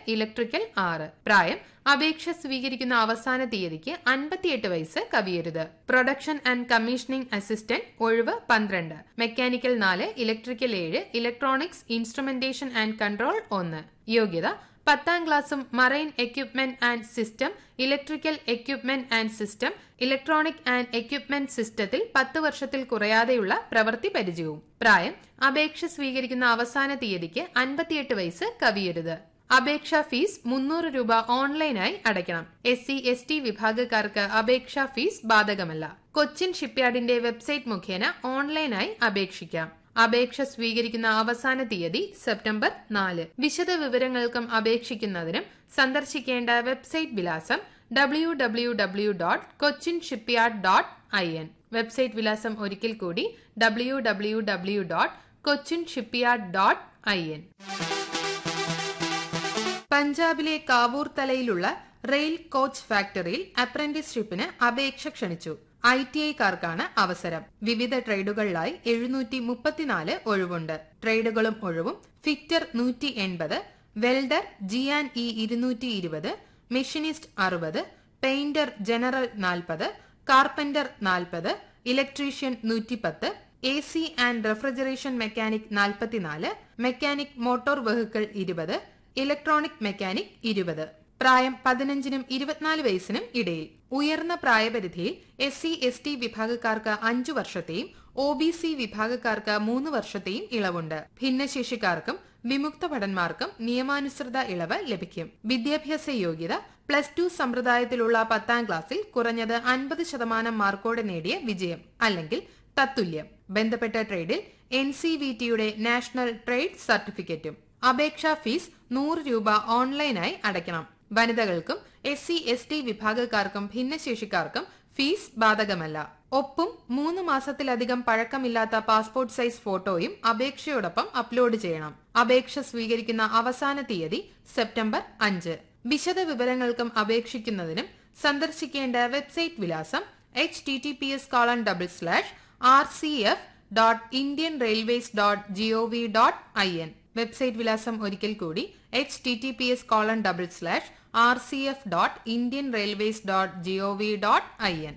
electrical ആറ് പ്രായം അപേക്ഷ സ്വീകരിക്കുന്ന അവസാന തീയതിക്ക് അൻപത്തിയെട്ട് വയസ്സ് കവിയരുത് പ്രൊഡക്ഷൻ ആൻഡ് കമ്മീഷനിംഗ് അസിസ്റ്റന്റ് ഒഴിവ് പന്ത്രണ്ട് മെക്കാനിക്കൽ നാല് ഇലക്ട്രിക്കൽ ഏഴ് ഇലക്ട്രോണിക്സ് ഇൻസ്ട്രുമെന്റേഷൻ ആൻഡ് കൺട്രോൾ ഒന്ന് യോഗ്യത പത്താം ക്ലാസ്സും marine equipment and system electrical equipment and system electronic and equipment സിസ്റ്റത്തിൽ പത്ത് വർഷത്തിൽ കുറയാതെയുള്ള പ്രവൃത്തി പരിചയവും പ്രായം അപേക്ഷ സ്വീകരിക്കുന്ന അവസാന തീയതിക്ക് അൻപത്തിയെട്ട് വയസ്സ് കവിയരുത് അപേക്ഷാ ഫീസ് മുന്നൂറ് രൂപ ഓൺലൈനായി അടയ്ക്കണം എസ് സി എസ് ടി വിഭാഗക്കാർക്ക് അപേക്ഷാ ഫീസ് ബാധകമല്ല കൊച്ചിൻ ഷിപ്പ്യാർഡിന്റെ വെബ്സൈറ്റ് മുഖേന ഓൺലൈനായി അപേക്ഷിക്കാം അപേക്ഷ സ്വീകരിക്കുന്ന അവസാന തീയതി സെപ്റ്റംബർ നാല് വിശദ വിവരങ്ങൾക്കും അപേക്ഷിക്കുന്നതിനും സന്ദർശിക്കേണ്ട വെബ്സൈറ്റ് വിലാസം W W W dot Cochin shipyard dot I N website വിലാസം ഒരിക്കൽ കൂടി W W W dot Cochin shipyard dot I N പഞ്ചാബിലെ കാവൂർ തലയിലുള്ള റെയിൽ കോച്ച് ഫാക്ടറിയിൽ അപ്രന്റീസ്ഷിപ്പിന് അപേക്ഷ ക്ഷണിച്ചു ഐ ടി ഐക്കാർക്കാണ് അവസരം വിവിധ ട്രേഡുകളിലായി എഴുന്നൂറ്റി മുപ്പത്തിനാല് ഒഴിവുണ്ട് ട്രേഡുകളും ഒഴിവും ഫിറ്റർ നൂറ്റി എൺപത് വെൽഡർ ജി ആൻഡ് ഇ ഇരുന്നൂറ്റി ഇരുപത് മെഷീനിസ്റ്റ് അറുപത് പെയിന്റർ ജനറൽ നാൽപ്പത് കാർപ്പന്റർ നാൽപ്പത് ഇലക്ട്രീഷ്യൻ നൂറ്റിപ്പത്ത് A C and refrigeration mechanic നാൽപ്പത്തിനാല് മെക്കാനിക് മോട്ടോർ വെഹിക്കിൾ ഇരുപത് ഇലക്ട്രോണിക് മെക്കാനിക് ഇരുപത് പ്രായം പതിനഞ്ചിനും ഇരുപത്തിനാല് വയസ്സിനും ഇടയിൽ ഉയർന്ന പ്രായപരിധിയിൽ എസ് സി എസ് ടി വിഭാഗക്കാർക്ക് അഞ്ചു വർഷത്തെയും ഒ ബി സി വിഭാഗക്കാർക്ക് മൂന്ന് വർഷത്തെയും ഇളവുണ്ട് ഭിന്നശേഷിക്കാർക്കും വിമുക്ത ഭടന്മാർക്കും നിയമാനുസൃത ഇളവ് ലഭിക്കും വിദ്യാഭ്യാസ യോഗ്യത പ്ലസ് ടു സമ്പ്രദായത്തിലുള്ള പത്താം ക്ലാസ്സിൽ കുറഞ്ഞത് അൻപത് ശതമാനം മാർക്കോടെ നേടിയ വിജയം അല്ലെങ്കിൽ തത്തുല്യം ബന്ധപ്പെട്ട ട്രേഡിൽ എൻ സി വി ടിയുടെ നാഷണൽ ട്രേഡ് സർട്ടിഫിക്കറ്റും അപേക്ഷാ ഫീസ് നൂറ് രൂപ ഓൺലൈനായി അടയ്ക്കണം വനിതകൾക്കും എസ് സി എസ് ടി വിഭാഗക്കാർക്കും ഭിന്നശേഷിക്കാർക്കും ഫീസ് ബാധകമല്ല ഒപ്പം മൂന്ന് മാസത്തിലധികം പഴക്കമില്ലാത്ത പാസ്പോർട്ട് സൈസ് ഫോട്ടോയും അപേക്ഷയോടൊപ്പം അപ്ലോഡ് ചെയ്യണം അപേക്ഷ സ്വീകരിക്കുന്ന അവസാന തീയതി സെപ്റ്റംബർ അഞ്ച് വിശദ വിവരങ്ങൾക്കും അപേക്ഷിക്കുന്നതിനും സന്ദർശിക്കേണ്ട വെബ്സൈറ്റ് വിലാസം H T T P S colon double slash R C F dot Indian railways dot G O V dot I N website വിലാസം ഒരിക്കൽ കൂടി H T T P S colon double slash R C F dot Indian railways dot G O V dot I N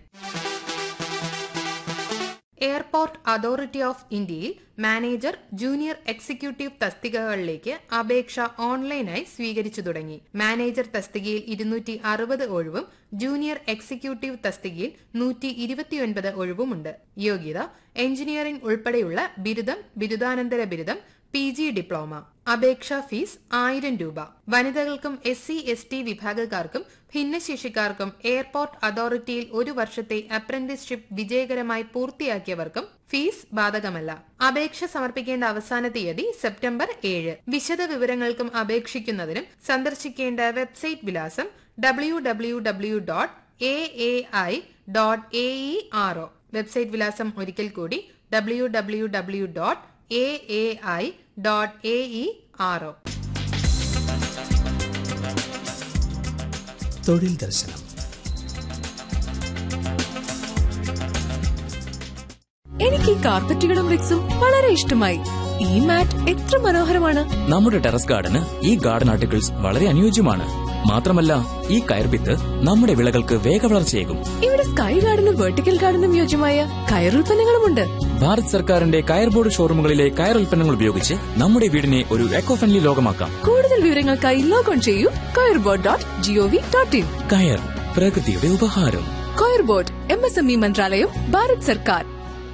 airport authority of ഇന്ത്യയിൽ manager junior executive തസ്തികകളിലേക്ക് അപേക്ഷ ഓൺലൈനായി സ്വീകരിച്ചു തുടങ്ങി manager തസ്തികയിൽ ഇരുന്നൂറ്റി അറുപത് ഒഴിവും ജൂനിയർ എക്സിക്യൂട്ടീവ് തസ്തികയിൽ നൂറ്റി ഇരുപത്തിയൊൻപത് ഒഴിവുമുണ്ട് യോഗ്യത എഞ്ചിനീയറിംഗ് ഉൾപ്പെടെയുള്ള ബിരുദം ബിരുദാനന്തര ബിരുദം പി ജി ഡിപ്ലോമ അപേക്ഷാ ഫീസ് ആയിരം രൂപ വനിതകൾക്കും എസ് സി എസ് ടി വിഭാഗക്കാർക്കും ഭിന്നശേഷിക്കാർക്കും എയർപോർട്ട് അതോറിറ്റിയിൽ ഒരു വർഷത്തെ അപ്രന്റീസ്ഷിപ്പ് വിജയകരമായി പൂർത്തിയാക്കിയവർക്കും ഫീസ് ബാധകമല്ല അപേക്ഷ സമർപ്പിക്കേണ്ട അവസാന തീയതി സെപ്റ്റംബർ ഏഴ് വിശദ വിവരങ്ങൾക്കും അപേക്ഷിക്കുന്നതിനും സന്ദർശിക്കേണ്ട വെബ്സൈറ്റ് വിലാസം W W W dot A A I dot A E R O website വിലാസം ഒരിക്കൽ കൂടി W W W dot A A I dot A E R O തൊഴിൽ ദർശനം എനിക്ക് ഈ കാർപ്പറ്റുകളും റിക്സും വളരെ ഇഷ്ടമായി ഈ മാറ്റ് എത്ര മനോഹരമാണ് നമ്മുടെ ടെറസ് ഗാർഡന് ഈ ഗാർഡൻ ആർട്ടിക്കിൾസ് വളരെ അനുയോജ്യമാണ് മാത്രമല്ല ഈ കയർവിത്ത് നമ്മുടെ വിളകൾക്ക് വേഗവളർച്ചയേകും ഇവിടെ സ്കൈ ഗാർഡനും വെർട്ടിക്കൽ ഗാർഡനും യോജ്യമായ കയറുൽപ്പന്നങ്ങളുമുണ്ട് ഭാരത് സർക്കാരിന്റെ കയർ ബോർഡ് ഷോറൂമുകളിലെ കയർ ഉൽപ്പന്നങ്ങൾ ഉപയോഗിച്ച് നമ്മുടെ വീടിനെ ഒരു എക്കോ ഫ്രണ്ട്ലി ലോകമാക്കാം കൂടുതൽ വിവരങ്ങൾക്കായി ലോഗോൺ ചെയ്യൂ coir board dot G O V dot in കയർ പ്രകൃതിയുടെ ഉപഹാരം coir board M S M E മന്ത്രാലയം ഭാരത് സർക്കാർ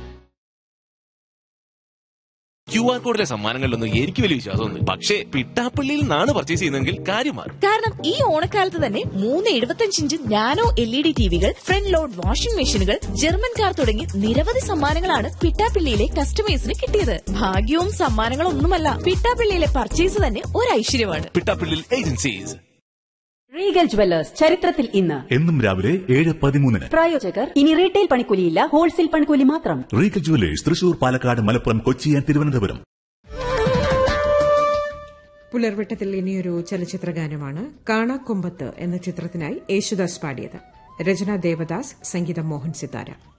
ക്യു ആർ കോഡിലെ സമ്മാനങ്ങളിലൊന്നും എനിക്ക് വലിയ വിശ്വാസമൊന്നും പക്ഷേ പിട്ടാപ്പള്ളിയിൽ നിന്നാണ് പർച്ചേസ് ചെയ്യുന്നതെങ്കിൽ കാര്യം മാറും കാരണം ഈ ഓണക്കാലത്ത് തന്നെ മൂന്ന് എഴുപത്തഞ്ച് inch nano L E D ടിവികൾ ഫ്രണ്ട് ലോഡ് വാഷിംഗ് മെഷീനുകൾ ജർമ്മൻ കാർ തുടങ്ങി നിരവധി സമ്മാനങ്ങളാണ് പിട്ടാപ്പിള്ളിയിലെ കസ്റ്റമേഴ്സിന് കിട്ടിയത് ഭാഗ്യവും സമ്മാനങ്ങളും ഒന്നുമല്ല പിട്ടാപ്പിള്ളിയിലെ പർച്ചേസ് തന്നെ ഒരു ഐശ്വര്യമാണ് പിട്ടാപ്പള്ളിയിൽ ഏജൻസീസ് റീഗൽ ജുവല്ലേഴ്സ് ചരിത്രത്തിൽ ഇന്ന് എന്നും രാവിലെ ഏഴ് പതിമൂന്നിന് പ്രായോജകർ ഇനി റീറ്റെയിൽ പണിക്കൂലിയില്ല ഹോൾസെയിൽ പണിക്കൂലി മാത്രം Regal jewellers Thrissur Palakkad Malappuram Kochi and Thiruvananthapuram പുലർവെട്ടത്തിൽ ഇനിയൊരു ചലച്ചിത്ര ഗാനമാണ് കാണാക്കൊമ്പത്ത് എന്ന ചിത്രത്തിനായി യേശുദാസ് പാടിയത് രചന ദേവദാസ് സംഗീതം മോഹൻ സിത്താര